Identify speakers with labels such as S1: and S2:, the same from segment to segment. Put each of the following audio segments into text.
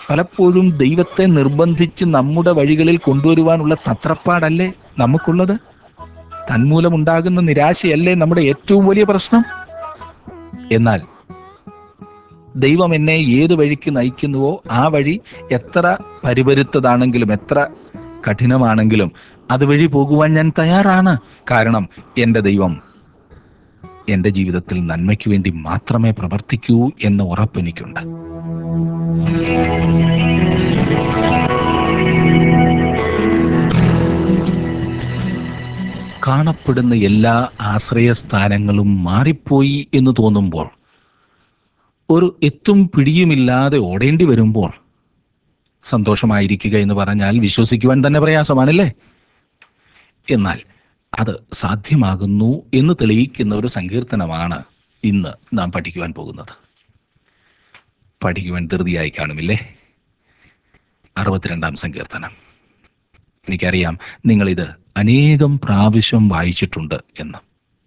S1: പലപ്പോഴും ദൈവത്തെ നിർബന്ധിച്ച് നമ്മുടെ വഴികളിൽ കൊണ്ടുവരുവാനുള്ള തത്രപ്പാടല്ലേ നമുക്കുള്ളത് തന്മൂലമുണ്ടാകുന്ന നിരാശയല്ലേ നമ്മുടെ ഏറ്റവും വലിയ പ്രശ്നം എന്നാൽ ദൈവം എന്നെ ഏത് വഴിക്ക് നയിക്കുന്നുവോ ആ വഴി എത്ര പരിപരുത്തതാണെങ്കിലും എത്ര കഠിനമാണെങ്കിലും അതുവഴി പോകുവാൻ ഞാൻ തയ്യാറാണ് കാരണം എൻ്റെ ദൈവം എൻ്റെ ജീവിതത്തിൽ നന്മയ്ക്ക് വേണ്ടി മാത്രമേ പ്രവർത്തിക്കൂ എന്ന ഉറപ്പെനിക്കുണ്ട് കാണപ്പെടുന്ന എല്ലാ ആശ്രയസ്ഥാനങ്ങളും മാറിപ്പോയി എന്ന് തോന്നുമ്പോൾ ഒരു എത്തും പിടിയുമില്ലാതെ ഓടേണ്ടി വരുമ്പോൾ സന്തോഷമായിരിക്കുക എന്ന് പറഞ്ഞാൽ വിശ്വസിക്കുവാൻ തന്നെ പ്രയാസമാണല്ലേ എന്നാൽ അത് സാധ്യമാകുന്നു എന്ന് തെളിയിക്കുന്ന ഒരു സങ്കീർത്തനമാണ് ഇന്ന് നാം പഠിക്കുവാൻ പോകുന്നത് പഠിക്കുവാൻ ധൃതിയായി കാണുമില്ലേ അറുപത്തിരണ്ടാം സങ്കീർത്തനം എനിക്കറിയാം നിങ്ങളിത് അനേകം പ്രാവശ്യം വായിച്ചിട്ടുണ്ട് എന്ന്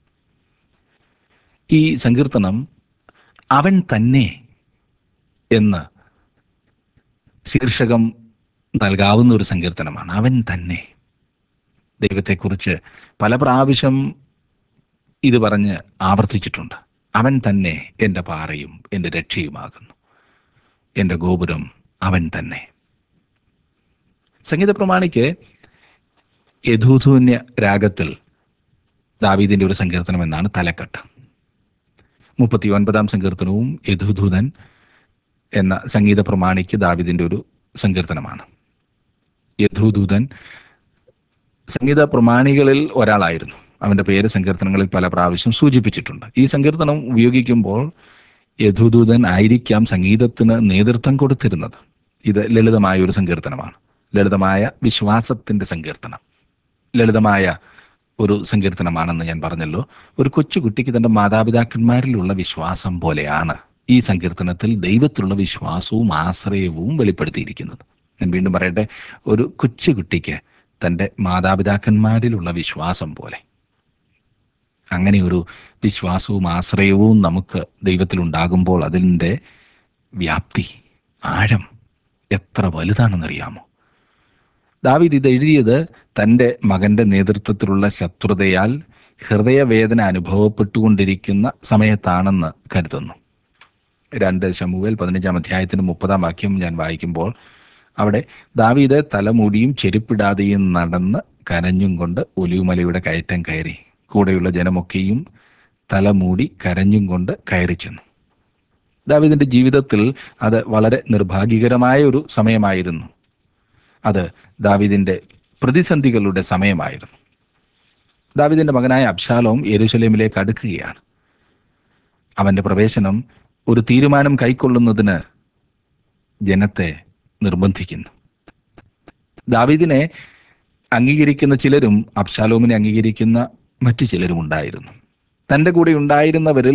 S1: ഈ സങ്കീർത്തനം അവൻ തന്നെ എന്ന് ശീർഷകം നൽകാവുന്ന ഒരു സങ്കീർത്തനമാണ് അവൻ തന്നെ ദൈവത്തെക്കുറിച്ച് പല പ്രാവശ്യം ഇത് പറഞ്ഞ് ആവർത്തിച്ചിട്ടുണ്ട് അവൻ തന്നെ എൻ്റെ പാറയും എൻ്റെ രക്ഷയുമാകുന്നു എൻ്റെ ഗോപുരം അവൻ തന്നെ സംഗീത പ്രമാണിക്ക് യഥൂധൂന്യ രാഗത്തിൽ ദാവീദിന്റെ ഒരു സങ്കീർത്തനം എന്നാണ് തലക്കെട്ട് മുപ്പത്തി ഒൻപതാം സങ്കീർത്തനവും യഥുധൂതൻ എന്ന സംഗീത പ്രമാണിക്ക് ദാവിദിന്റെ ഒരു സങ്കീർത്തനമാണ് യഥുദൂതൻ സംഗീത പ്രമാണികളിൽ ഒരാളായിരുന്നു അവന്റെ പേര് സങ്കീർത്തനങ്ങളിൽ പല പ്രാവശ്യം സൂചിപ്പിച്ചിട്ടുണ്ട് ഈ സങ്കീർത്തനം ഉപയോഗിക്കുമ്പോൾ യഥുദൂതൻ ആയിരിക്കാം സംഗീതത്തിന് നേതൃത്വം കൊടുത്തിരുന്നത് ഇത് ലളിതമായ ഒരു സങ്കീർത്തനമാണ് ലളിതമായ വിശ്വാസത്തിന്റെ സങ്കീർത്തനം ലളിതമായ ഒരു സങ്കീർത്തനമാണെന്ന് ഞാൻ പറഞ്ഞല്ലോ ഒരു കൊച്ചുകുട്ടിക്ക് തന്റെ മാതാപിതാക്കന്മാരിലുള്ള വിശ്വാസം പോലെയാണ് ഈ സങ്കീർത്തനത്തിൽ ദൈവത്തിലുള്ള വിശ്വാസവും ആശ്രയവും വെളിപ്പെടുത്തിയിരിക്കുന്നത് ഞാൻ വീണ്ടും പറയട്ടെ ഒരു കൊച്ചുകുട്ടിക്ക് തൻ്റെ മാതാപിതാക്കന്മാരിലുള്ള വിശ്വാസം പോലെ അങ്ങനെ ഒരു വിശ്വാസവും ആശ്രയവും നമുക്ക് ദൈവത്തിലുണ്ടാകുമ്പോൾ അതിൻ്റെ വ്യാപ്തി ആഴം എത്ര വലുതാണെന്നറിയാമോ ദാവീദ് ഇത് എഴുതിയത് തൻ്റെ മകന്റെ നേതൃത്വത്തിലുള്ള ശത്രുതയാൽ ഹൃദയവേദന അനുഭവപ്പെട്ടുകൊണ്ടിരിക്കുന്ന സമയത്താണെന്ന് കരുതുന്നു രണ്ട് ശമുവേൽ പതിനഞ്ചാം അധ്യായത്തിന് മുപ്പതാം വാക്യം ഞാൻ വായിക്കുമ്പോൾ അവിടെ ദാവീദ് തലമുടിയും ചെരുപ്പിടാതെയും നടന്ന് കരഞ്ഞും കൊണ്ട് ഒലിവുമലയുടെ കയറ്റം കയറി കൂടെയുള്ള ജനമൊക്കെയും തലമൂടി കരഞ്ഞും കൊണ്ട് കയറി ചെന്നു ദാവീദിന്റെ ജീവിതത്തിൽ അത് വളരെ നിർഭാഗ്യകരമായ ഒരു സമയമായിരുന്നു അത് ദാവീദിന്റെ പ്രതിസന്ധികളുടെ സമയമായിരുന്നു ദാവീദിന്റെ മകനായ അബ്ശാലോം യെരൂശലേമിലേക്ക് അടുക്കുകയാണ് അവന്റെ പ്രവേശനം ഒരു തീരുമാനം കൈക്കൊള്ളുന്നതിന് ജനത്തെ നിർബന്ധിക്കുന്നു ദാവീദിനെ അംഗീകരിക്കുന്ന ചിലരും അബ്ശാലോമിനെ അംഗീകരിക്കുന്ന മറ്റു ചിലരും ഉണ്ടായിരുന്നു തൻ്റെ കൂടെ ഉണ്ടായിരുന്നവരിൽ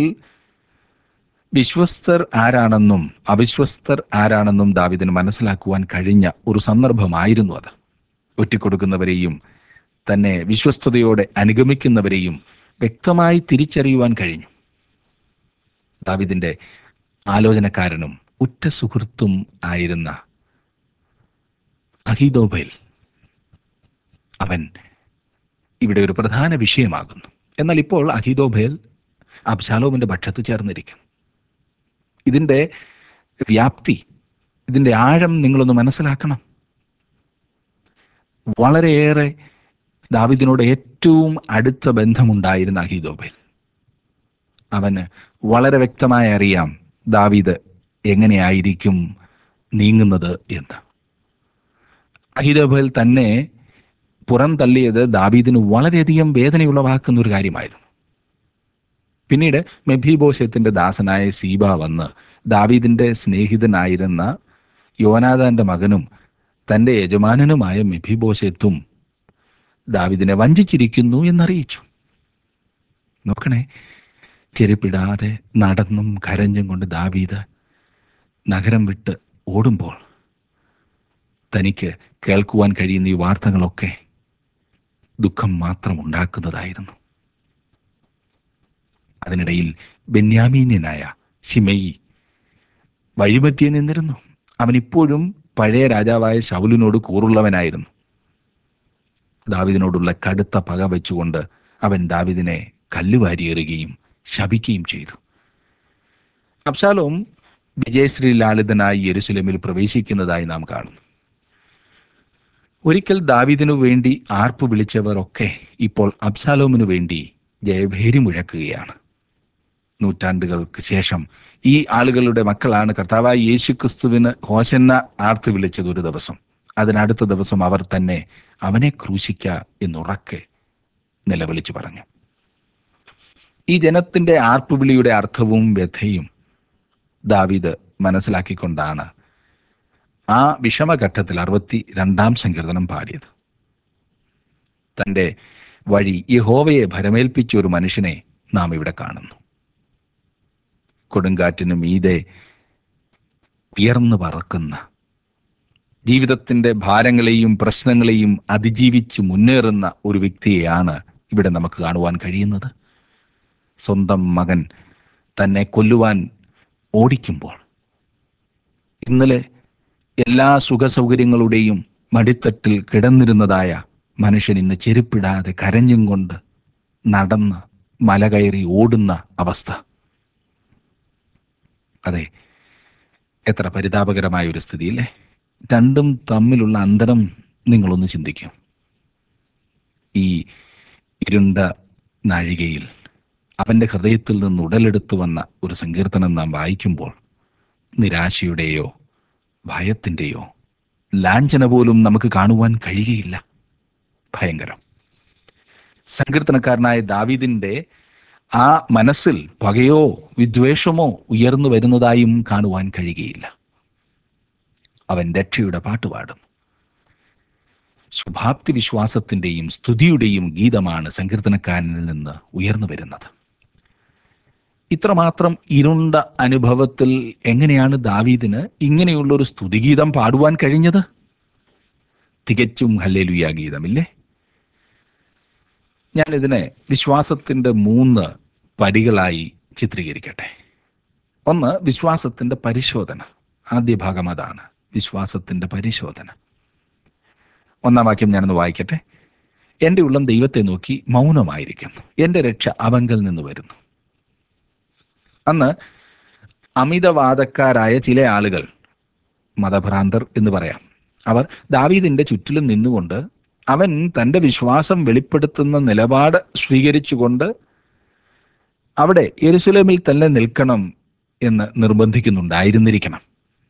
S1: വിശ്വസ്തർ ആരാണെന്നും അവിശ്വസ്തർ ആരാണെന്നും ദാവിദിന് മനസ്സിലാക്കുവാൻ കഴിഞ്ഞ ഒരു സന്ദർഭമായിരുന്നു അത് ഒറ്റിക്കൊടുക്കുന്നവരെയും തന്നെ വിശ്വസ്തയോടെ അനുഗമിക്കുന്നവരെയും വ്യക്തമായി തിരിച്ചറിയുവാൻ കഴിഞ്ഞു ദാവിദിന്റെ ആലോചനക്കാരനും ഉറ്റ സുഹൃത്തും ആയിരുന്ന അഹിദോബേൽ അവൻ ഇവിടെ ഒരു പ്രധാന വിഷയമാകുന്നു എന്നാൽ ഇപ്പോൾ അഹിദോബേൽ അബ്ശാലോമിന്റെ പക്ഷത്ത് ചേർന്നിരിക്കും ഇതിൻ്റെ വ്യാപ്തി ഇതിൻ്റെ ആഴം നിങ്ങളൊന്ന് മനസ്സിലാക്കണം വളരെയേറെ ദാവിദിനോട് ഏറ്റവും അടുത്ത ബന്ധമുണ്ടായിരുന്ന അഹീദോബേൽ അവന് വളരെ വ്യക്തമായി അറിയാം ദാവീദ് എങ്ങനെയായിരിക്കും നീങ്ങുന്നത് എന്ന് അഹിദോബേൽ തന്നെ പുറം തള്ളിയത് ദാവീദിന് വളരെയധികം വേദനയുളവാക്കുന്ന ഒരു കാര്യമായിരുന്നു പിന്നീട് മെഭീബോശത്തിന്റെ ദാസനായ സീബ വന്ന് ദാവീദിന്റെ സ്നേഹിതനായിരുന്ന യോനാദാന്റെ മകനും തന്റെ യജമാനനുമായ മെഭീബോശത്തും ദാവീദിനെ വഞ്ചിച്ചിരിക്കുന്നു എന്നറിയിച്ചു നോക്കണേ ചെരുപ്പിടാതെ നടന്നും കരഞ്ഞും കൊണ്ട് ദാവീദ് നഗരം വിട്ട് ഓടുമ്പോൾ തനിക്ക് കേൾക്കുവാൻ കഴിയുന്ന ഈ വാർത്തകളൊക്കെ ദുഃഖം മാത്രം ഉണ്ടാക്കുന്നതായിരുന്നു അതിനിടയിൽ ബെന്യാമീന്യനായ ശിമയി വഴിമധ്യേ നിന്നിരുന്നു അവൻ ഇപ്പോഴും പഴയ രാജാവായ ശൗലിനോട് കൂറുള്ളവനായിരുന്നു ദാവിദിനോടുള്ള കടുത്ത പക വെച്ചുകൊണ്ട് അവൻ ദാവിദിനെ കല്ലുവാരിയെറിയുകയും ശപിക്കുകയും ചെയ്തു അബ്ശാലോം വിജയശ്രീ ലാളിതനായി യെരുസലേമിൽ പ്രവേശിക്കുന്നതായി നാം കാണുന്നു ഒരിക്കൽ ദാവീദിനു വേണ്ടി ആർപ്പ് വിളിച്ചവർ ഒക്കെ ഇപ്പോൾ അബ്സാലോമിനു വേണ്ടി ജയഭേരി മുഴക്കുകയാണ് നൂറ്റാണ്ടുകൾക്ക് ശേഷം ഈ ആളുകളുടെ മക്കളാണ് കർത്താവായ യേശു ക്രിസ്തുവിന് ഹോശന്ന ആർത്ത് വിളിച്ചത് ഒരു ദിവസം അതിനടുത്ത ദിവസം അവർ തന്നെ അവനെ ക്രൂശിക്ക എന്നുറക്കെ നിലവിളിച്ചു പറഞ്ഞു ഈ ജനത്തിന്റെ ആർപ്പുവിളിയുടെ അർത്ഥവും വ്യഥയും ദാവീദ് മനസ്സിലാക്കിക്കൊണ്ടാണ് ആ വിഷമഘട്ടത്തിൽ അറുപത്തി രണ്ടാം സങ്കീർത്തനം പാടിയത് തൻ്റെ വഴി യഹോവയെ ഭരമേൽപ്പിച്ച ഒരു മനുഷ്യനെ നാം ഇവിടെ കാണുന്നു കൊടുങ്കാറ്റിന് മീതെ ഉയർന്നു പറക്കുന്ന ജീവിതത്തിന്റെ ഭാരങ്ങളെയും പ്രശ്നങ്ങളെയും അതിജീവിച്ച് മുന്നേറുന്ന ഒരു വ്യക്തിയെയാണ് ഇവിടെ നമുക്ക് കാണുവാൻ കഴിയുന്നത് സ്വന്തം മകൻ തന്നെ കൊല്ലുവാൻ ഓടിക്കുമ്പോൾ ഇന്നലെ എല്ലാ സുഖസൗകര്യങ്ങളുടെയും മടിത്തട്ടിൽ കിടന്നിരുന്നതായ മനുഷ്യൻ ഇന്ന് ചെരുപ്പിടാതെ കരഞ്ഞും കൊണ്ട് നടന്ന് മല കയറി ഓടുന്ന അവസ്ഥ അതെ എത്ര പരിതാപകരമായ ഒരു സ്ഥിതിയില്ലേ രണ്ടും തമ്മിലുള്ള അന്തരം നിങ്ങളൊന്ന് ചിന്തിക്കും ഈ ഇരുണ്ട നാഴികയിൽ അവന്റെ ഹൃദയത്തിൽ നിന്ന് ഉടലെടുത്തു വന്ന ഒരു സങ്കീർത്തനം നാം വായിക്കുമ്പോൾ നിരാശയുടെയോ ഭയത്തിൻ്റെയോ ലാഞ്ചന പോലും നമുക്ക് കാണുവാൻ കഴിയുകയില്ല ഭയങ്കരം സങ്കീർത്തനക്കാരനായ ദാവീദിന്റെ ആ മനസ്സിൽ പകയോ വിദ്വേഷമോ ഉയർന്നു വരുന്നതായും കാണുവാൻ കഴിയുകയില്ല അവൻ രക്ഷയുടെ പാട്ടുപാടും ശുഭാപ്തി വിശ്വാസത്തിന്റെയും സ്തുതിയുടെയും ഗീതമാണ് സങ്കീർത്തനക്കാരനിൽ നിന്ന് ഉയർന്നു വരുന്നത് ഇത്രമാത്രം ഇരുണ്ട അനുഭവത്തിൽ എങ്ങനെയാണ് ദാവീദിന് ഇങ്ങനെയുള്ള ഒരു സ്തുതിഗീതം പാടുവാൻ കഴിഞ്ഞത് തികച്ചും ഹല്ലേലുയ ഗീതമില്ലേ ഞാൻ ഇതിനെ വിശ്വാസത്തിന്റെ മൂന്ന് പടികളായി ചിത്രീകരിക്കട്ടെ ഒന്ന് വിശ്വാസത്തിന്റെ പരിശോധന ആദ്യ ഭാഗം അതാണ് വിശ്വാസത്തിന്റെ പരിശോധന ഒന്നാം വാക്യം ഞാനൊന്ന് വായിക്കട്ടെ എൻ്റെ ഉള്ളം ദൈവത്തെ നോക്കി മൗനമായിരിക്കുന്നു എൻ്റെ രക്ഷ അവങ്കൽ നിന്ന് വരുന്നു അന്ന് അമിതവാദക്കാരായ ചില ആളുകൾ മതഭ്രാന്തർ എന്ന് പറയാം അവർ ദാവീദിന്റെ ചുറ്റിലും നിന്നുകൊണ്ട് അവൻ തന്റെ വിശ്വാസം വെളിപ്പെടുത്തുന്ന നിലപാട് സ്വീകരിച്ചുകൊണ്ട് അവിടെ യെരുസലേമിൽ തന്നെ നിൽക്കണം എന്ന് നിർബന്ധിക്കുന്നുണ്ടായിരുന്നിരിക്കണം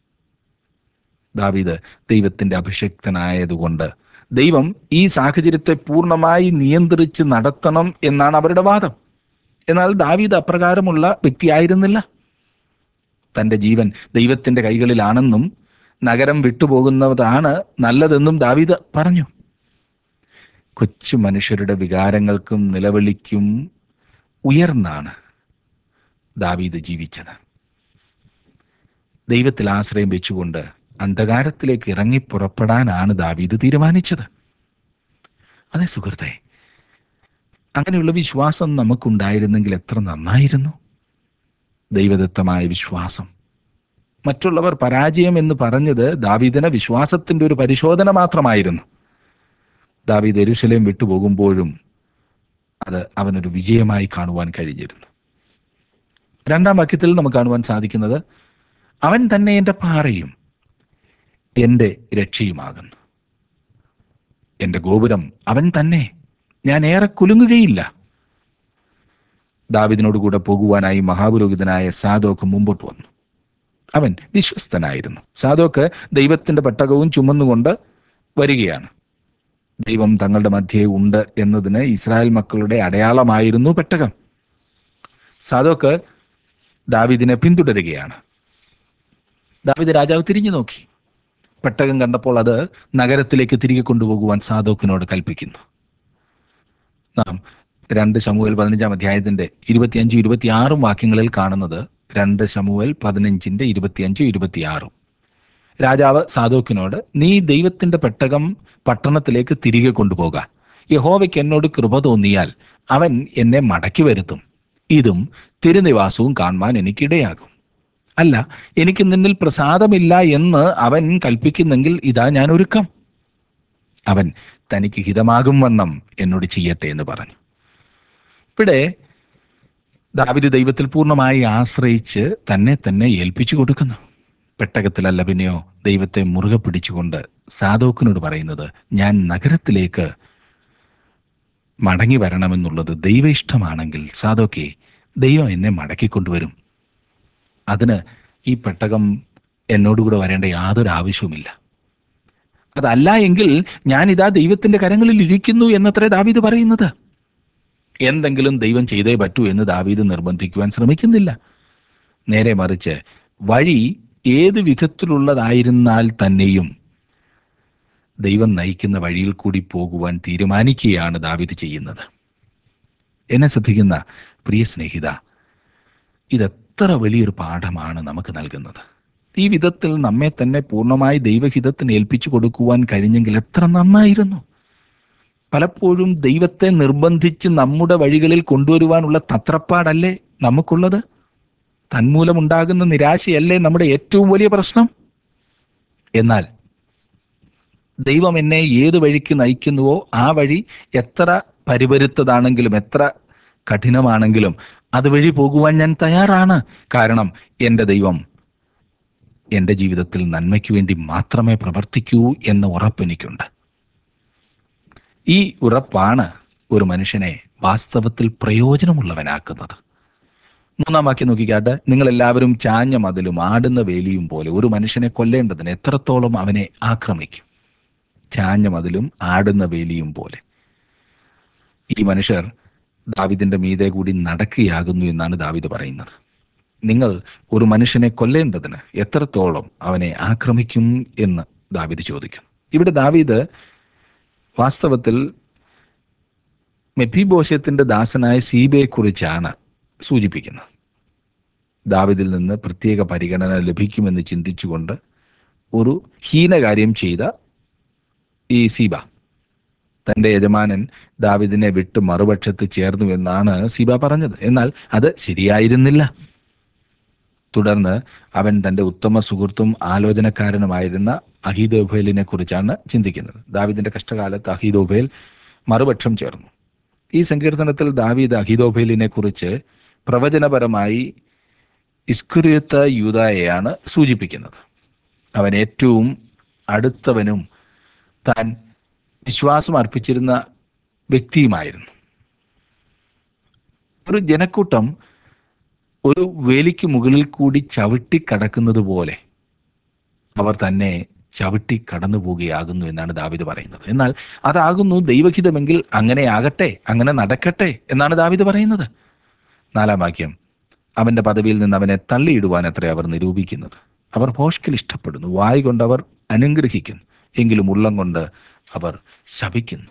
S1: ദാവീദ് ദൈവത്തിന്റെ അഭിഷക്തനായതുകൊണ്ട് ദൈവം ഈ സാഹചര്യത്തെ പൂർണ്ണമായി നിയന്ത്രിച്ച് നടത്തണം എന്നാണ് അവരുടെ വാദം എന്നാൽ ദാവീദ് അപ്രകാരമുള്ള വ്യക്തിയായിരുന്നില്ല തന്റെ ജീവൻ ദൈവത്തിന്റെ കൈകളിലാണെന്നും നഗരം വിട്ടുപോകുന്നതാണ് നല്ലതെന്നും ദാവീദ് പറഞ്ഞു കൊച്ചു മനുഷ്യരുടെ വികാരങ്ങൾക്കും നിലവിളിക്കും ഉയർന്നാണ് ദാവീദ് ജീവിച്ചത് ദൈവത്തിൽ ആശ്രയം വെച്ചുകൊണ്ട് അന്ധകാരത്തിലേക്ക് ഇറങ്ങി പുറപ്പെടാനാണ് ദാവീദ് തീരുമാനിച്ചത് അതെ സുഹൃത്തെ അങ്ങനെയുള്ള വിശ്വാസം നമുക്കുണ്ടായിരുന്നെങ്കിൽ എത്ര നന്നായിരുന്നു ദൈവദത്തമായ വിശ്വാസം മറ്റുള്ളവർ പരാജയം എന്ന് പറഞ്ഞത് ദാവീദിന് വിശ്വാസത്തിന്റെ ഒരു പരിശോധന മാത്രമായിരുന്നു ദാവീദ് എരുശലേം വിട്ടുപോകുമ്പോഴും അത് അവനൊരു വിജയമായി കാണുവാൻ കഴിഞ്ഞിരുന്നു രണ്ടാം വാക്യത്തിൽ നമുക്ക് കാണുവാൻ സാധിക്കുന്നത് അവൻ തന്നെ എൻ്റെ പാറയും എൻ്റെ രക്ഷയുമാകുന്നു എൻ്റെ ഗോപുരം അവൻ തന്നെ ഞാൻ ഏറെ കുലുങ്ങുകയില്ല ദാവിദിനോട് കൂടെ പോകുവാനായി മഹാപുരോഹിതനായ സാദോക്ക് മുമ്പോട്ട് വന്നു അവൻ വിശ്വസ്തനായിരുന്നു സാദോക്ക് ദൈവത്തിന്റെ പെട്ടകവും ചുമന്നുകൊണ്ട് വരികയാണ് ദൈവം തങ്ങളുടെ മധ്യേ ഉണ്ട് എന്നതിന് ഇസ്രായേൽ മക്കളുടെ അടയാളമായിരുന്നു പെട്ടകം സാദോക്ക് ദാവിദിനെ പിന്തുടരുകയാണ് ദാവിദ് രാജാവ് തിരിഞ്ഞു നോക്കി പെട്ടകം കണ്ടപ്പോൾ അത് നഗരത്തിലേക്ക് തിരികെ കൊണ്ടുപോകുവാൻ സാദോക്കിനോട് കൽപ്പിക്കുന്നു നാം രണ്ട് ശമുവൽ പതിനഞ്ചാം അധ്യായത്തിന്റെ ഇരുപത്തിയഞ്ചും ഇരുപത്തിയാറും വാക്യങ്ങളിൽ കാണുന്നത് രണ്ട് ശമുവൽ പതിനഞ്ചിന്റെ ഇരുപത്തിയഞ്ചും ഇരുപത്തിയാറും രാജാവ് സാദോക്കിനോട് നീ ദൈവത്തിന്റെ പെട്ടകം പട്ടണത്തിലേക്ക് തിരികെ കൊണ്ടുപോക യഹോവയ്ക്ക് എന്നോട് കൃപ തോന്നിയാൽ അവൻ എന്നെ മടക്കി വരുത്തും ഇതും തിരുനിവാസവും കാണുവാൻ എനിക്കിടയാകും അല്ല എനിക്ക് നിന്നിൽ പ്രസാദമില്ല എന്ന് അവൻ കൽപ്പിക്കുന്നെങ്കിൽ ഇതാ ഞാൻ ഒരുക്കം അവൻ തനിക്ക് ഹിതമാകും വണ്ണം എന്നോട് ചെയ്യട്ടെ എന്ന് പറഞ്ഞു ഇവിടെ ദാവിദ് ദൈവത്തിൽ പൂർണ്ണമായി ആശ്രയിച്ച് തന്നെ തന്നെ ഏൽപ്പിച്ചു കൊടുക്കുന്നു പെട്ടകത്തിലല്ല പിന്നെയോ ദൈവത്തെ മുറുകെ പിടിച്ചുകൊണ്ട് സാധോക്കിനോട് പറയുന്നത് ഞാൻ നഗരത്തിലേക്ക് മടങ്ങി വരണമെന്നുള്ളത് ദൈവ ഇഷ്ടമാണെങ്കിൽ സാധോക്കെ ദൈവം എന്നെ മടക്കിക്കൊണ്ടുവരും അതിന് ഈ പെട്ടകം എന്നോടുകൂടെ വരേണ്ട യാതൊരു ആവശ്യവുമില്ല അതല്ല എങ്കിൽ ഞാൻ ഇതാ ദൈവത്തിന്റെ കരങ്ങളിൽ ഇരിക്കുന്നു എന്നത്രേ ദാവീദ് പറയുന്നത് എന്തെങ്കിലും ദൈവം ചെയ്തേ പറ്റൂ എന്ന് ദാവീദ് നിർബന്ധിക്കുവാൻ ശ്രമിക്കുന്നില്ല നേരെ മറിച്ച് വഴി ഏത് വിധത്തിലുള്ളതായിരുന്നാൽ തന്നെയും ദൈവം നയിക്കുന്ന വഴിയിൽ കൂടി പോകുവാൻ തീരുമാനിക്കുകയാണ് ദാവീദ് ചെയ്യുന്നത് എന്നെ ശ്രദ്ധിക്കുന്ന പ്രിയ സ്നേഹിത ഇതെത്ര വലിയൊരു പാഠമാണ് നമുക്ക് നൽകുന്നത് ഈ വിധത്തിൽ നമ്മെ തന്നെ പൂർണ്ണമായി ദൈവഹിതത്തിന് ഏൽപ്പിച്ചു കൊടുക്കുവാൻ കഴിഞ്ഞെങ്കിൽ എത്ര നന്നായിരുന്നു പലപ്പോഴും ദൈവത്തെ നിർബന്ധിച്ച് നമ്മുടെ വഴികളിൽ കൊണ്ടുവരുവാനുള്ള തത്രപ്പാടല്ലേ നമുക്കുള്ളത് തന്മൂലമുണ്ടാകുന്ന നിരാശയല്ലേ നമ്മുടെ ഏറ്റവും വലിയ പ്രശ്നം എന്നാൽ ദൈവം എന്നെ ഏത് വഴിക്ക് നയിക്കുന്നുവോ ആ വഴി എത്ര പരിപരുത്തതാണെങ്കിലും എത്ര കഠിനമാണെങ്കിലും അതുവഴി പോകുവാൻ ഞാൻ തയ്യാറാണ് കാരണം എൻ്റെ ദൈവം എൻ്റെ ജീവിതത്തിൽ നന്മയ്ക്ക് വേണ്ടി മാത്രമേ പ്രവർത്തിക്കൂ എന്ന ഉറപ്പെനിക്കുണ്ട് ഈ ഉറപ്പാണ് ഒരു മനുഷ്യനെ വാസ്തവത്തിൽ പ്രയോജനമുള്ളവനാക്കുന്നത് മൂന്നാം വാക്യം നോക്കിക്കാട്ടെ നിങ്ങൾ എല്ലാവരും ചാഞ്ഞ മതിലും ആടുന്ന വേലിയും പോലെ ഒരു മനുഷ്യനെ കൊല്ലേണ്ടതിന് എത്രത്തോളം അവനെ ആക്രമിക്കും ചാഞ്ഞ മതിലും ആടുന്ന വേലിയും പോലെ ഈ മനുഷ്യർ ദാവിദിന്റെ മീതെ കൂടി നടക്കുകയാകുന്നു എന്നാണ് ദാവിദ് പറയുന്നത് നിങ്ങൾ ഒരു മനുഷ്യനെ കൊല്ലേണ്ടതിന് എത്രത്തോളം അവനെ ആക്രമിക്കും എന്ന് ദാവിദ് ചോദിക്കും ഇവിടെ ദാവീദ് വാസ്തവത്തിൽ മെഫിബോഷ്യത്തിന്റെ ദാസനായ സീബയെക്കുറിച്ചാണ് സൂചിപ്പിക്കുന്നത് ദാവിദിൽ നിന്ന് പ്രത്യേക പരിഗണന ലഭിക്കുമെന്ന് ചിന്തിച്ചുകൊണ്ട് ഒരു ഹീനകാര്യം ചെയ്ത ഈ സീബ തന്റെ യജമാനൻ ദാവിദിനെ വിട്ട് മറുപക്ഷത്ത് ചേർന്നു എന്നാണ് സീബ പറഞ്ഞത് എന്നാൽ അത് ശരിയായിരുന്നില്ല തുടർന്ന് അവൻ തന്റെ ഉത്തമ സുഹൃത്തും ആലോചനക്കാരനുമായിരുന്ന അഹീദോബേലിനെ കുറിച്ചാണ് ചിന്തിക്കുന്നത് ദാവിദിന്റെ കഷ്ടകാലത്ത് അഹീദോബേൽ മറുപക്ഷം ചേർന്നു ഈ സങ്കീർത്തനത്തിൽ ദാവീദ് അഹീദോബേലിനെ കുറിച്ച് പ്രവചനപരമായി ഇസ്കുര്യത്ത യൂതായെയാണ് സൂചിപ്പിക്കുന്നത് അവൻ ഏറ്റവും അടുത്തവനും താൻ വിശ്വാസം അർപ്പിച്ചിരുന്ന വ്യക്തിയുമായിരുന്നു ഒരു ജനക്കൂട്ടം ഒരു വേലിക്ക് മുകളിൽ കൂടി ചവിട്ടി കടക്കുന്നത് പോലെ അവർ തന്നെ ചവിട്ടി കടന്നു പോവുകയാകുന്നു എന്നാണ് ദാവിദ് പറയുന്നത് എന്നാൽ അതാകുന്നു ദൈവഹിതമെങ്കിൽ അങ്ങനെ ആകട്ടെ അങ്ങനെ നടക്കട്ടെ എന്നാണ് ദാവിദ് പറയുന്നത് നാലാം വാക്യം അവന്റെ പദവിയിൽ നിന്ന് അവനെ തള്ളിയിടുവാൻ അത്ര അവർ നിരൂപിക്കുന്നത് അവർ ഭോഷ്കിൽ ഇഷ്ടപ്പെടുന്നു വായ് കൊണ്ട് അവർ അനുഗ്രഹിക്കുന്നു എങ്കിലും ഉള്ളം കൊണ്ട് അവർ ശപിക്കുന്നു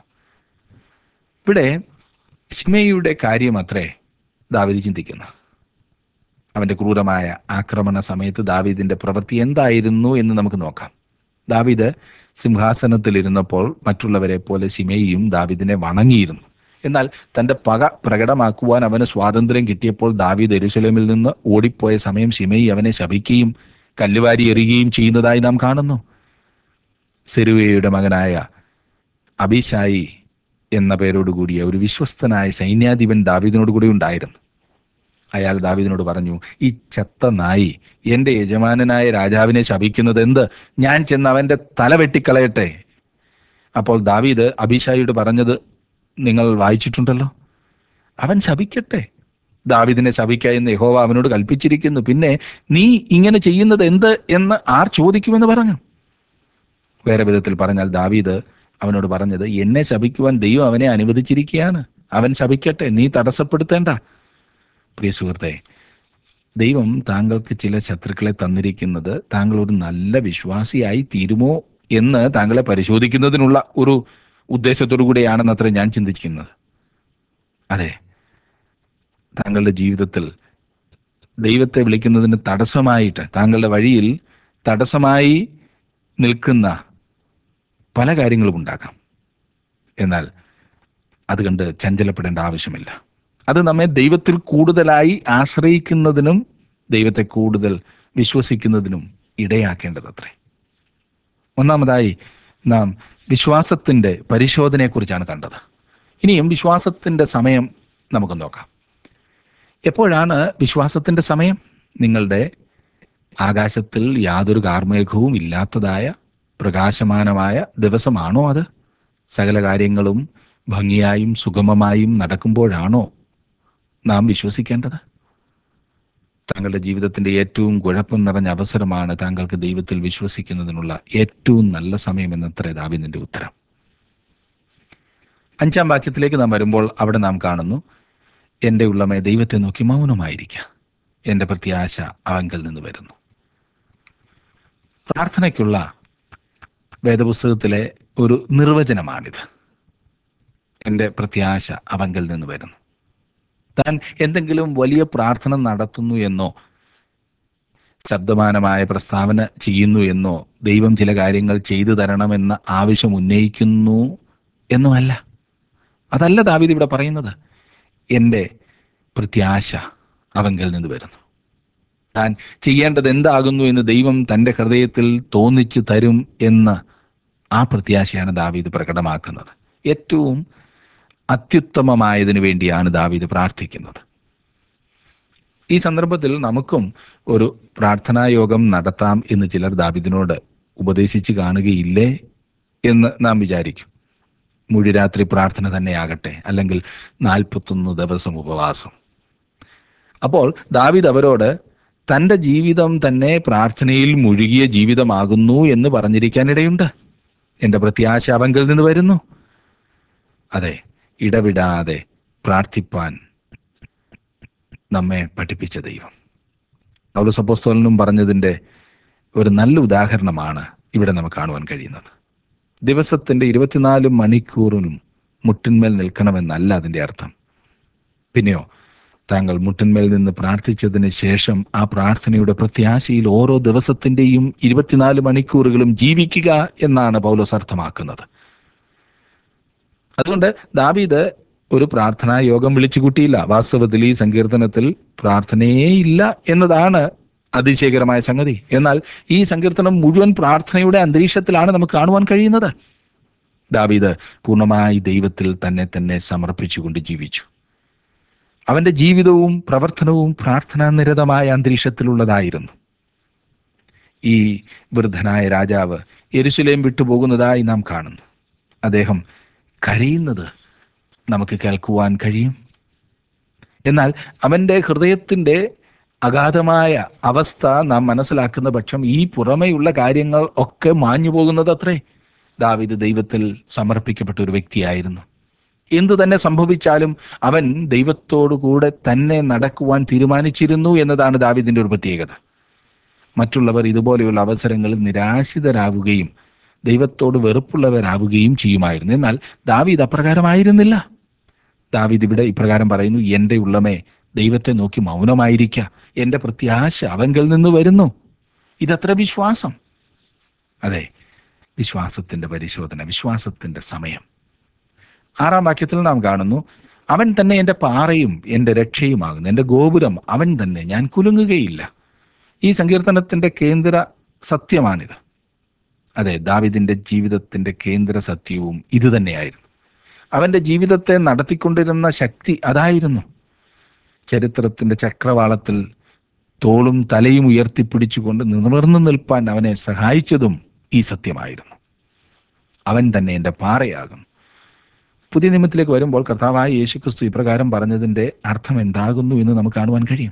S1: ഇവിടെ സിമയുടെ കാര്യം അത്രേ ദാവിദ് ചിന്തിക്കുന്നത് അവന്റെ ക്രൂരമായ ആക്രമണ സമയത്ത് ദാവീദിന്റെ പ്രവൃത്തി എന്തായിരുന്നു എന്ന് നമുക്ക് നോക്കാം ദാവീദ് സിംഹാസനത്തിലിരുന്നപ്പോൾ മറ്റുള്ളവരെ പോലെ ശിമയും ദാവീദിനെ വണങ്ങിയിരുന്നു എന്നാൽ തന്റെ പക പ്രകടമാക്കുവാൻ അവന് സ്വാതന്ത്ര്യം കിട്ടിയപ്പോൾ ദാവീദ് എരുസലേമിൽ നിന്ന് ഓടിപ്പോയ സമയം ശിമയി അവനെ ശപിക്കുകയും കല്ലുവാരി എറിയുകയും ചെയ്യുന്നതായി നാം കാണുന്നു സെരുവയുടെ മകനായ അബിഷായി എന്ന പേരോടുകൂടിയ ഒരു വിശ്വസ്തനായ സൈന്യാധിപൻ ദാവീദിനോട് കൂടി ഉണ്ടായിരുന്നു അയാൾ ദാവീദിനോട് പറഞ്ഞു ഈ ചത്ത നായി എന്റെ യജമാനനായ രാജാവിനെ ശപിക്കുന്നത് എന്ത് ഞാൻ ചെന്ന് അവന്റെ തല വെട്ടിക്കളയട്ടെ അപ്പോൾ ദാവീദ് അഭിഷായിയോട് പറഞ്ഞത് നിങ്ങൾ വായിച്ചിട്ടുണ്ടല്ലോ അവൻ ശപിക്കട്ടെ ദാവീദിനെ ശപിക്ക എന്ന് യഹോവ അവനോട് കൽപ്പിച്ചിരിക്കുന്നു പിന്നെ നീ ഇങ്ങനെ ചെയ്യുന്നത് എന്ത് എന്ന് ആർ ചോദിക്കുമെന്ന് പറഞ്ഞു വേറെ വിധത്തിൽ പറഞ്ഞാൽ ദാവീദ് അവനോട് പറഞ്ഞത് എന്നെ ശപിക്കുവാൻ ദൈവം അവനെ അനുവദിച്ചിരിക്കുകയാണ് അവൻ ശപിക്കട്ടെ നീ തടസ്സപ്പെടുത്തേണ്ട പ്രിയ സുഹൃത്തെ ദൈവം താങ്കൾക്ക് ചില ശത്രുക്കളെ തന്നിരിക്കുന്നത് താങ്കൾ ഒരു നല്ല വിശ്വാസിയായി തീരുമോ എന്ന് താങ്കളെ പരിശോധിക്കുന്നതിനുള്ള ഒരു ഉദ്ദേശത്തോടു കൂടിയാണെന്ന് അത്ര ഞാൻ ചിന്തിക്കുന്നത് അതെ താങ്കളുടെ ജീവിതത്തിൽ ദൈവത്തെ വിളിക്കുന്നതിന് തടസ്സമായിട്ട് താങ്കളുടെ വഴിയിൽ തടസ്സമായി നിൽക്കുന്ന പല കാര്യങ്ങളും ഉണ്ടാകാം എന്നാൽ അത് കണ്ട് ചഞ്ചലപ്പെടേണ്ട ആവശ്യമില്ല അത് നമ്മെ ദൈവത്തിൽ കൂടുതലായി ആശ്രയിക്കുന്നതിനും ദൈവത്തെ കൂടുതൽ വിശ്വസിക്കുന്നതിനും ഇടയാക്കേണ്ടതത്രേ ഒന്നാമതായി നാം വിശ്വാസത്തിൻ്റെ പരിശോധനയെക്കുറിച്ചാണ് കണ്ടത് ഇനിയും വിശ്വാസത്തിൻ്റെ സമയം നമുക്ക് നോക്കാം എപ്പോഴാണ് വിശ്വാസത്തിൻ്റെ സമയം നിങ്ങളുടെ ആകാശത്തിൽ യാതൊരു കാർമേഘവും ഇല്ലാത്തതായ പ്രകാശമാനമായ ദിവസമാണോ അത് സകല കാര്യങ്ങളും ഭംഗിയായും സുഗമമായും നടക്കുമ്പോഴാണോ നാം വിശ്വസിക്കേണ്ടത് താങ്കളുടെ ജീവിതത്തിന്റെ ഏറ്റവും കുഴപ്പം നിറഞ്ഞ അവസരമാണ് താങ്കൾക്ക് ദൈവത്തിൽ വിശ്വസിക്കുന്നതിനുള്ള ഏറ്റവും നല്ല സമയം എന്നത്ര ദാവിദിന്റെ ഉത്തരം അഞ്ചാം വാക്യത്തിലേക്ക് നാം വരുമ്പോൾ അവിടെ നാം കാണുന്നു എൻ്റെ ഉള്ളമേ ദൈവത്തെ നോക്കി മൗനമായിരിക്കുക എൻ്റെ പ്രത്യാശ അവങ്കൽ നിന്ന് വരുന്നു പ്രാർത്ഥനയ്ക്കുള്ള വേദപുസ്തകത്തിലെ ഒരു നിർവചനമാണിത് എൻ്റെ പ്രത്യാശ അവങ്കൽ നിന്ന് വരുന്നു താൻ എന്തെങ്കിലും വലിയ പ്രാർത്ഥന നടത്തുന്നു എന്നോ ശബ്ദമാനമായ പ്രസ്താവന ചെയ്യുന്നു എന്നോ ദൈവം ചില കാര്യങ്ങൾ ചെയ്തു തരണമെന്ന ആവശ്യം ഉന്നയിക്കുന്നു എന്നുമല്ല അതല്ല ദാവീദ് ഇവിടെ പറയുന്നത് എൻ്റെ പ്രത്യാശ അവങ്കൽ നിന്ന് വരുന്നു താൻ ചെയ്യേണ്ടത് എന്താകുന്നു എന്ന് ദൈവം തൻ്റെ ഹൃദയത്തിൽ തോന്നിച്ചു തരും എന്ന് ആ പ്രത്യാശയാണ് ദാവീദ് പ്രകടമാക്കുന്നത് ഏറ്റവും അത്യുത്തമമായതിനു വേണ്ടിയാണ് ദാവീദ് പ്രാർത്ഥിക്കുന്നത് ഈ സന്ദർഭത്തിൽ നമുക്കും ഒരു പ്രാർത്ഥനാ യോഗം നടത്താം എന്ന് ചിലർ ദാവീദിനോട് ഉപദേശിച്ച് കാണുകയില്ലേ എന്ന് നാം വിചാരിക്കും മുഴുരാത്രി പ്രാർത്ഥന തന്നെയാകട്ടെ അല്ലെങ്കിൽ നാൽപ്പത്തൊന്ന് ദിവസം ഉപവാസം അപ്പോൾ ദാവീദ് അവരോട് തൻ്റെ ജീവിതം തന്നെ പ്രാർത്ഥനയിൽ മുഴുകിയ ജീവിതമാകുന്നു എന്ന് പറഞ്ഞിരിക്കാനിടയുണ്ട് എൻ്റെ പ്രത്യാശ അവങ്കിൽ നിന്ന് വരുന്നു അതെ ഇടവിടാതെ പ്രാർത്ഥിപ്പാൻ നമ്മെ പഠിപ്പിച്ച ദൈവം പൗലോസ് അപ്പോസ്തലനും പറഞ്ഞതിൻ്റെ ഒരു നല്ല ഉദാഹരണമാണ് ഇവിടെ നമുക്ക് കാണുവാൻ കഴിയുന്നത് ദിവസത്തിന്റെ ഇരുപത്തിനാല് മണിക്കൂറിനും മുട്ടിന്മേൽ നിൽക്കണമെന്നല്ല അതിൻ്റെ അർത്ഥം പിന്നെയോ താങ്കൾ മുട്ടിന്മേൽ നിന്ന് പ്രാർത്ഥിച്ചതിന് ശേഷം ആ പ്രാർത്ഥനയുടെ പ്രത്യാശയിൽ ഓരോ ദിവസത്തിന്റെയും ഇരുപത്തിനാല് മണിക്കൂറുകളും ജീവിക്കുക എന്നാണ് പൗലോസ് അർത്ഥമാക്കുന്നത് അതുകൊണ്ട് ദാവീദ് ഒരു പ്രാർത്ഥനാ യോഗം വിളിച്ചു കൂട്ടിയില്ല വാസ്തവത്തിൽ ഈ സങ്കീർത്തനത്തിൽ പ്രാർത്ഥനയേ ഇല്ല എന്നതാണ് അതിശയകരമായ സംഗതി എന്നാൽ ഈ സങ്കീർത്തനം മുഴുവൻ പ്രാർത്ഥനയുടെ അന്തരീക്ഷത്തിലാണ് നമുക്ക് കാണുവാൻ കഴിയുന്നത് ദാവീദ് പൂർണ്ണമായി ദൈവത്തിൽ തന്നെ തന്നെ സമർപ്പിച്ചുകൊണ്ട് ജീവിച്ചു അവന്റെ ജീവിതവും പ്രവർത്തനവും പ്രാർത്ഥനാ നിരതമായ അന്തരീക്ഷത്തിലുള്ളതായിരുന്നു ഈ വൃദ്ധനായ രാജാവ് എരുശലേം വിട്ടുപോകുന്നതായി നാം കാണുന്നു അദ്ദേഹം കരയുന്നത് നമുക്ക് കേൾക്കുവാൻ കഴിയും എന്നാൽ അവന്റെ ഹൃദയത്തിന്റെ അഗാധമായ അവസ്ഥ നാം മനസ്സിലാക്കുന്ന പക്ഷം ഈ പുറമെയുള്ള കാര്യങ്ങൾ ഒക്കെ മാഞ്ഞു പോകുന്നത് അത്രേ ദാവിദ് ദൈവത്തിൽ സമർപ്പിക്കപ്പെട്ട ഒരു വ്യക്തിയായിരുന്നു എന്തു തന്നെ സംഭവിച്ചാലും അവൻ ദൈവത്തോടു കൂടെ തന്നെ നടക്കുവാൻ തീരുമാനിച്ചിരുന്നു എന്നതാണ് ദാവിദിന്റെ ഒരു പ്രത്യേകത മറ്റുള്ളവർ ഇതുപോലെയുള്ള അവസരങ്ങളിൽ നിരാശിതരാവുകയും ദൈവത്തോട് വെറുപ്പുള്ളവരാവുകയും ചെയ്യുമായിരുന്നു എന്നാൽ ദാവീദ് അപ്രകാരമായിരുന്നില്ല ദാവീദ് ഇവിടെ ഇപ്രകാരം പറയുന്നു എൻ്റെ ഉള്ളമേ ദൈവത്തെ നോക്കി മൗനമായിരിക്ക എൻ്റെ പ്രത്യാശ അവങ്കൽ നിന്ന് വരുന്നു ഇതത്ര വിശ്വാസം അതെ വിശ്വാസത്തിന്റെ പരിശോധന വിശ്വാസത്തിന്റെ സമയം ആറാം വാക്യത്തിൽ നാം കാണുന്നു അവൻ തന്നെ എൻ്റെ പാറയും എൻ്റെ രക്ഷയുമാകുന്നു എൻ്റെ ഗോപുരം അവൻ തന്നെ ഞാൻ കുലുങ്ങുകയില്ല ഈ സങ്കീർത്തനത്തിന്റെ കേന്ദ്ര സത്യമാണിത് അതെ ദാവിദിന്റെ ജീവിതത്തിന്റെ കേന്ദ്ര സത്യവും ഇത് തന്നെയായിരുന്നു അവന്റെ ജീവിതത്തെ നടത്തിക്കൊണ്ടിരുന്ന ശക്തി അതായിരുന്നു ചരിത്രത്തിന്റെ ചക്രവാളത്തിൽ തോളും തലയും ഉയർത്തിപ്പിടിച്ചുകൊണ്ട് നിവർന്നു നിൽപ്പാൻ അവനെ സഹായിച്ചതും ഈ സത്യമായിരുന്നു അവൻ തന്നെ എൻ്റെ പാറയാകും പുതിയ നിയമത്തിലേക്ക് വരുമ്പോൾ കർത്താവായ യേശുക്രിസ്തു ഇപ്രകാരം പറഞ്ഞതിൻ്റെ അർത്ഥം എന്താകുന്നു എന്ന് നമുക്ക് കാണുവാൻ കഴിയും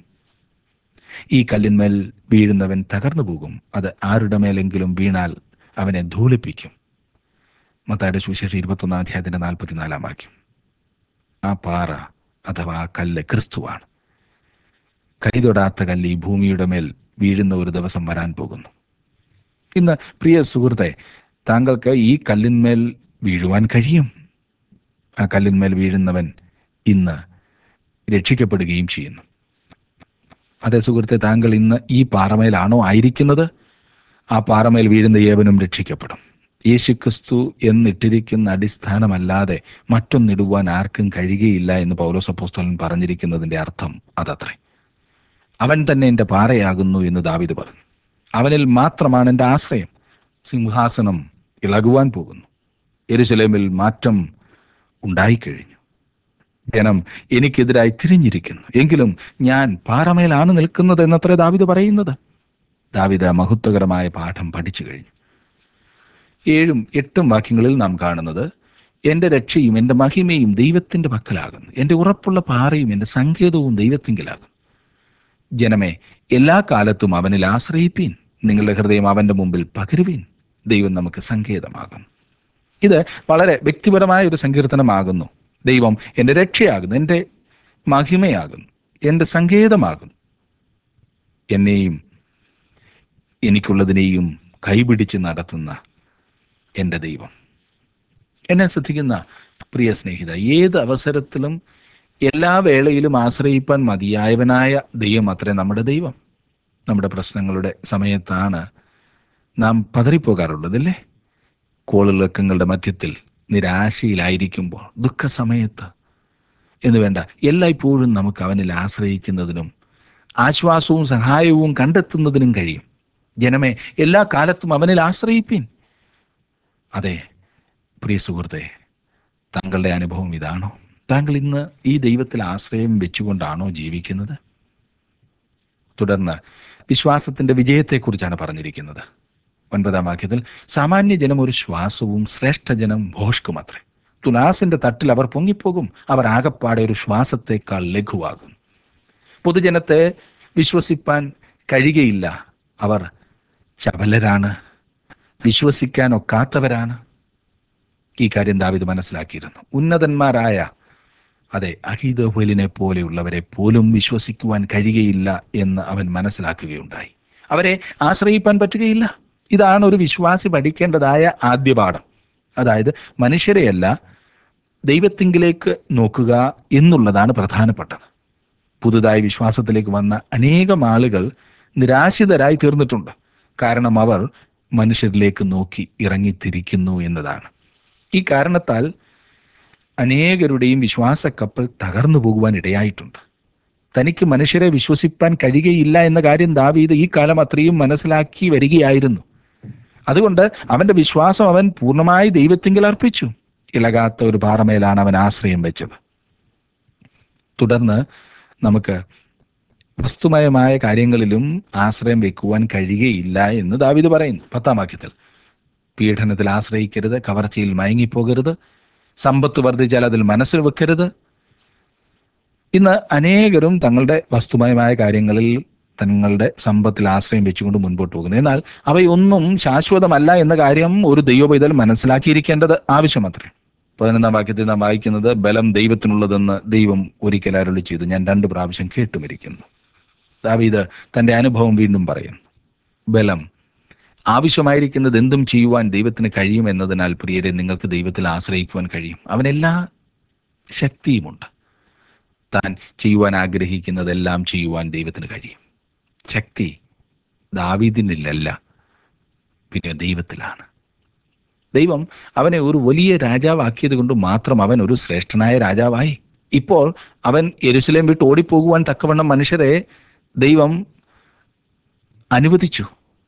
S1: ഈ കല്ലിന്മേൽ വീഴുന്നവൻ തകർന്നു പോകും അത് ആരുടെ മേലെങ്കിലും വീണാൽ അവനെ ധൂളിപ്പിക്കും മത്തായുടെ സുവിശേഷം ഇരുപത്തൊന്നാം അധ്യായത്തിന്റെ നാൽപ്പത്തിനാലാം വാക്യം ആ പാറ അഥവാ ആ കല്ല് ക്രിസ്തുവാണ് കൈതൊടാത്ത കല്ല് ഈ ഭൂമിയുടെ മേൽ വീഴുന്ന ഒരു ദിവസം വരാൻ പോകുന്നു ഇന്ന് പ്രിയ സുഹൃത്തെ താങ്കൾക്ക് ഈ കല്ലിന്മേൽ വീഴുവാൻ കഴിയും ആ കല്ലിന്മേൽ വീഴുന്നവൻ ഇന്ന് രക്ഷിക്കപ്പെടുകയും ചെയ്യുന്നു അതേ സുഹൃത്തെ താങ്കൾ ഇന്ന് ഈ പാറമേലാണോ ആയിരിക്കുന്നത് ആ പാറമേൽ വീഴുന്ന ഏവനും രക്ഷിക്കപ്പെടും യേശുക്രിസ്തു എന്നിട്ടിരിക്കുന്ന അടിസ്ഥാനമല്ലാതെ മറ്റൊന്നിടുവാൻ ആർക്കും കഴിയുകയില്ല എന്ന് പൗലോസ് അപ്പോസ്തലൻ പറഞ്ഞിരിക്കുന്നതിന്റെ അർത്ഥം അതത്രേ അവൻ തന്നെ എൻ്റെ പാറയാകുന്നു എന്ന് ദാവിദ് പറഞ്ഞു അവനിൽ മാത്രമാണ് എൻ്റെ ആശ്രയം സിംഹാസനം ഇളകുവാൻ പോകുന്നു എരുശലേമിൽ മാറ്റം ഉണ്ടായിക്കഴിഞ്ഞു ജനം എനിക്കെതിരായി തിരിഞ്ഞിരിക്കുന്നു എങ്കിലും ഞാൻ പാറമേലാണ് നിൽക്കുന്നത് എന്നത്രേ ദാവിദ് പറയുന്നത് ദാവിദ മഹത്വകരമായ പാഠം പഠിച്ചു കഴിഞ്ഞു ഏഴും എട്ടും വാക്യങ്ങളിൽ നാം കാണുന്നത് എൻ്റെ രക്ഷയും എൻ്റെ മഹിമയും ദൈവത്തിൻ്റെ പക്കലാകുന്നു എൻ്റെ ഉറപ്പുള്ള പാറയും എൻ്റെ സങ്കേതവും ദൈവത്തിങ്കിലാകുന്നു ജനമേ എല്ലാ കാലത്തും അവനിൽ ആശ്രയിപ്പീൻ നിങ്ങളുടെ ഹൃദയം അവൻ്റെ മുമ്പിൽ പകരുവീൻ ദൈവം നമുക്ക് സങ്കേതമാകും ഇത് വളരെ വ്യക്തിപരമായ ഒരു സങ്കീർത്തനമാകുന്നു ദൈവം എൻ്റെ രക്ഷയാകുന്നു എൻ്റെ മഹിമയാകുന്നു എൻ്റെ സങ്കേതമാകുന്നു എന്നെയും എനിക്കുള്ളതിനെയും കൈപിടിച്ച് നടത്തുന്ന എൻ്റെ ദൈവം എന്നെ ശ്രദ്ധിക്കുന്ന പ്രിയ സ്നേഹിത ഏത് അവസരത്തിലും എല്ലാ വേളയിലും ആശ്രയിപ്പാൻ മതിയായവനായ ദൈവം അത്രേ നമ്മുടെ ദൈവം നമ്മുടെ പ്രശ്നങ്ങളുടെ സമയത്താണ് നാം പതറിപ്പോകാറുള്ളതല്ലേ കോളിളക്കങ്ങളുടെ മധ്യത്തിൽ നിരാശയിലായിരിക്കുമ്പോൾ ദുഃഖസമയത്ത് എന്ന് വേണ്ട എല്ലായ്പ്പോഴും നമുക്ക് അവനിൽ ആശ്രയിക്കുന്നതിനും ആശ്വാസവും സഹായവും കണ്ടെത്തുന്നതിനും കഴിയും ജനമേ എല്ലാ കാലത്തും അവനിൽ ആശ്രയിപ്പീൻ അതെ പ്രിയ സുഹൃത്തെ താങ്കളുടെ അനുഭവം ഇതാണോ താങ്കൾ ഇന്ന് ഈ ദൈവത്തിൽ ആശ്രയം വെച്ചുകൊണ്ടാണോ ജീവിക്കുന്നത് തുടർന്ന് വിശ്വാസത്തിന്റെ വിജയത്തെക്കുറിച്ചാണ് പറഞ്ഞിരിക്കുന്നത് ഒൻപതാം വാക്യത്തിൽ സാമാന്യ ജനം ഒരു ശ്വാസവും ശ്രേഷ്ഠജനം ഭോഷ്കുമത്രേ തുലാസിന്റെ തട്ടിൽ അവർ പൊങ്ങിപ്പോകും അവർ ആകപ്പാടെ ഒരു ശ്വാസത്തെക്കാൾ ലഘുവാകും പൊതുജനത്തെ വിശ്വസിപ്പാൻ കഴിയുകയില്ല അവർ ചപലരാണ് വിശ്വസിക്കാൻ ഒക്കാത്തവരാണ് ഈ കാര്യം ദാവിദ് മനസ്സിലാക്കിയിരുന്നു ഉന്നതന്മാരായ അതെ അഹീദോഹലിനെ പോലെയുള്ളവരെ പോലും വിശ്വസിക്കുവാൻ കഴിയുകയില്ല എന്ന് അവൻ മനസ്സിലാക്കുകയുണ്ടായി അവരെ ആശ്രയിപ്പാൻ പറ്റുകയില്ല ഇതാണ് ഒരു വിശ്വാസി പഠിക്കേണ്ടതായ ആദ്യ പാഠം അതായത് മനുഷ്യരെയല്ല ദൈവത്തിങ്കിലേക്ക് നോക്കുക എന്നുള്ളതാണ് പ്രധാനപ്പെട്ടത് പുതുതായി വിശ്വാസത്തിലേക്ക് വന്ന അനേകം ആളുകൾ നിരാശിതരായി തീർന്നിട്ടുണ്ട് കാരണം അവർ മനുഷ്യരിലേക്ക് നോക്കി ഇറങ്ങിത്തിരിക്കുന്നു എന്നതാണ് ഈ കാരണത്താൽ അനേകരുടെയും വിശ്വാസ കപ്പൽ തകർന്നു പോകുവാൻ ഇടയായിട്ടുണ്ട് തനിക്ക് മനുഷ്യരെ വിശ്വസിപ്പാൻ കഴിയുകയില്ല എന്ന കാര്യം ദാവീദ് ഈ കാലം അത്രയും മനസ്സിലാക്കി വരികയായിരുന്നു അതുകൊണ്ട് അവന്റെ വിശ്വാസം അവൻ പൂർണ്ണമായി ദൈവത്തിങ്കിൽ അർപ്പിച്ചു ഇളകാത്ത ഒരു പാറമേലാണ് അവൻ ആശ്രയം വെച്ചത് തുടർന്ന് നമുക്ക് വസ്തുമയമായ കാര്യങ്ങളിലും ആശ്രയം വെക്കുവാൻ കഴിയുകയില്ല എന്ന് ദാവിദ് പറയുന്നു പത്താം വാക്യത്തിൽ പീഡനത്തിൽ ആശ്രയിക്കരുത് കവർച്ചയിൽ മയങ്ങിപ്പോകരുത് സമ്പത്ത് വർദ്ധിച്ചാൽ അതിൽ മനസ്സിൽ വെക്കരുത് ഇന്ന് അനേകരും തങ്ങളുടെ വസ്തുമയമായ കാര്യങ്ങളിൽ തങ്ങളുടെ സമ്പത്തിൽ ആശ്രയം വെച്ചുകൊണ്ട് മുൻപോട്ട് പോകുന്നു എന്നാൽ അവയൊന്നും ശാശ്വതമല്ല എന്ന കാര്യം ഒരു ദൈവപൈതൽ മനസ്സിലാക്കിയിരിക്കേണ്ടത് ആവശ്യമത്രേ പതിനൊന്നാം വാക്യത്തിൽ നാം വായിക്കുന്നത് ബലം ദൈവത്തിനുള്ളതെന്ന് ദൈവം ഒരിക്കൽ അരുളി ചെയ്തു ഞാൻ രണ്ട് പ്രാവശ്യം കേട്ടുമിരിക്കുന്നു ദാവീദ് തന്റെ അനുഭവം വീണ്ടും പറയുന്നു ബലം ആവശ്യമായിരിക്കുന്നത് എന്തും ചെയ്യുവാൻ ദൈവത്തിന് കഴിയും എന്നതിനാൽ പ്രിയരെ നിങ്ങൾക്ക് ദൈവത്തിൽ ആശ്രയിക്കുവാൻ കഴിയും അവനെല്ലാ ശക്തിയുമുണ്ട് താൻ ചെയ്യുവാൻ ആഗ്രഹിക്കുന്നതെല്ലാം ചെയ്യുവാൻ ദൈവത്തിന് കഴിയും ശക്തി ദാവീദിനിലല്ല പിന്നെ ദൈവത്തിലാണ് ദൈവം അവനെ ഒരു വലിയ രാജാവാക്കിയത് കൊണ്ട് മാത്രം അവൻ ഒരു ശ്രേഷ്ഠനായ രാജാവായി ഇപ്പോൾ അവൻ യെരുസലേം വിട്ട് ഓടിപ്പോകുവാൻ തക്കവണ്ണം മനുഷ്യരെ ദൈവം അനുവദിച്ചു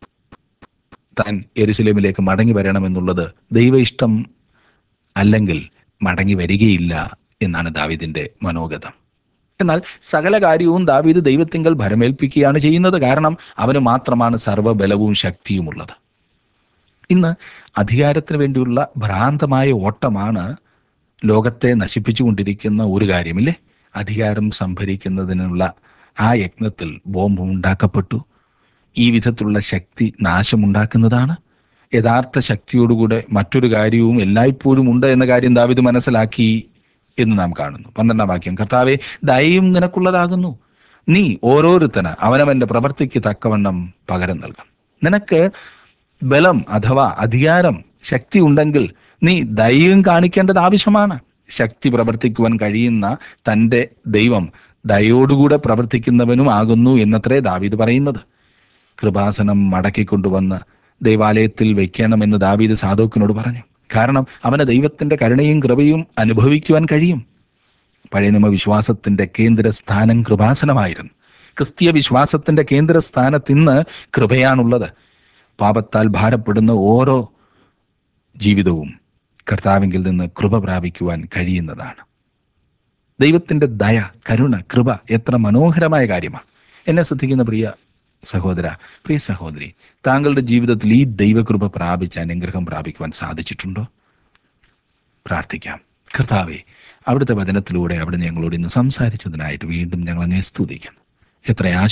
S1: താൻ യെരുസലേമിലേക്ക് മടങ്ങി വരണമെന്നുള്ളത് ദൈവ ഇഷ്ടം അല്ലെങ്കിൽ മടങ്ങി വരികയില്ല എന്നാണ് ദാവീദിന്റെ മനോഗതം എന്നാൽ സകല കാര്യവും ദാവീദ് ദൈവത്തിങ്കൽ ഭരമേൽപ്പിക്കുകയാണ് ചെയ്യുന്നത് കാരണം അവന് മാത്രമാണ് സർവ്വബലവും ശക്തിയുമുള്ളത് ഇന്ന് അധികാരത്തിന് വേണ്ടിയുള്ള ഭ്രാന്തമായ ഓട്ടമാണ് ലോകത്തെ നശിപ്പിച്ചുകൊണ്ടിരിക്കുന്ന ഒരു കാര്യമില്ലേ അധികാരം സംഭരിക്കുന്നതിനുള്ള ആ യജ്ഞത്തിൽ ബോംബ് ഉണ്ടാക്കപ്പെട്ടു ഈ വിധത്തിലുള്ള ശക്തി നാശമുണ്ടാക്കുന്നതാണ് യഥാർത്ഥ ശക്തിയോടുകൂടെ മറ്റൊരു കാര്യവും എല്ലായ്പ്പോഴും ഉണ്ട് എന്ന കാര്യം ദാവിദ് മനസ്സിലാക്കി എന്ന് നാം കാണുന്നു പന്ത്രണ്ടാം വാക്യം കർത്താവെ ദയയും നിനക്കുള്ളതാകുന്നു നീ ഓരോരുത്തന് അവനവന്റെ പ്രവൃത്തിക്ക് തക്കവണ്ണം പകരം നൽകാം നിനക്ക് ബലം അഥവാ അധികാരം ശക്തി ഉണ്ടെങ്കിൽ നീ ദയയും കാണിക്കേണ്ടത് ആവശ്യമാണ് ശക്തി പ്രവർത്തിക്കുവാൻ കഴിയുന്ന തൻ്റെ ദൈവം ദയോടുകൂടെ പ്രവർത്തിക്കുന്നവനും ആകുന്നു എന്നത്രേ ദാവീദ് പറയുന്നത് കൃപാസനം മടക്കിക്കൊണ്ടുവന്ന് ദൈവാലയത്തിൽ വെക്കണമെന്ന് ദാവീദ് സാധോക്കിനോട് പറഞ്ഞു കാരണം അവന് ദൈവത്തിന്റെ കരുണയും കൃപയും അനുഭവിക്കുവാൻ കഴിയും പഴയ നിയമ വിശ്വാസത്തിന്റെ കേന്ദ്ര സ്ഥാനം കൃപാസനമായിരുന്നു ക്രിസ്തീയ വിശ്വാസത്തിന്റെ കേന്ദ്രസ്ഥാനത്ത് ഇന്ന് കൃപയാണുള്ളത് പാപത്താൽ ഭാരപ്പെടുന്ന ഓരോ ജീവിതവും കർത്താവിങ്കിൽ നിന്ന് കൃപ പ്രാപിക്കുവാൻ കഴിയുന്നതാണ് ദൈവത്തിന്റെ ദയ കരുണ കൃപ എത്ര മനോഹരമായ കാര്യമാണ് എന്നെ ശ്രദ്ധിക്കുന്ന പ്രിയ സഹോദര പ്രിയ സഹോദരി താങ്കളുടെ ജീവിതത്തിൽ ഈ ദൈവകൃപ പ്രാപിച്ച് അനുഗ്രഹം പ്രാപിക്കുവാൻ സാധിച്ചിട്ടുണ്ടോ പ്രാർത്ഥിക്കാം കർത്താവെ അവിടുത്തെ വചനത്തിലൂടെ അവിടെ ഞങ്ങളോട് ഇന്ന് സംസാരിച്ചതിനായിട്ട് വീണ്ടും ഞങ്ങൾ അങ്ങേ സ്തുതിക്കുന്നു എത്ര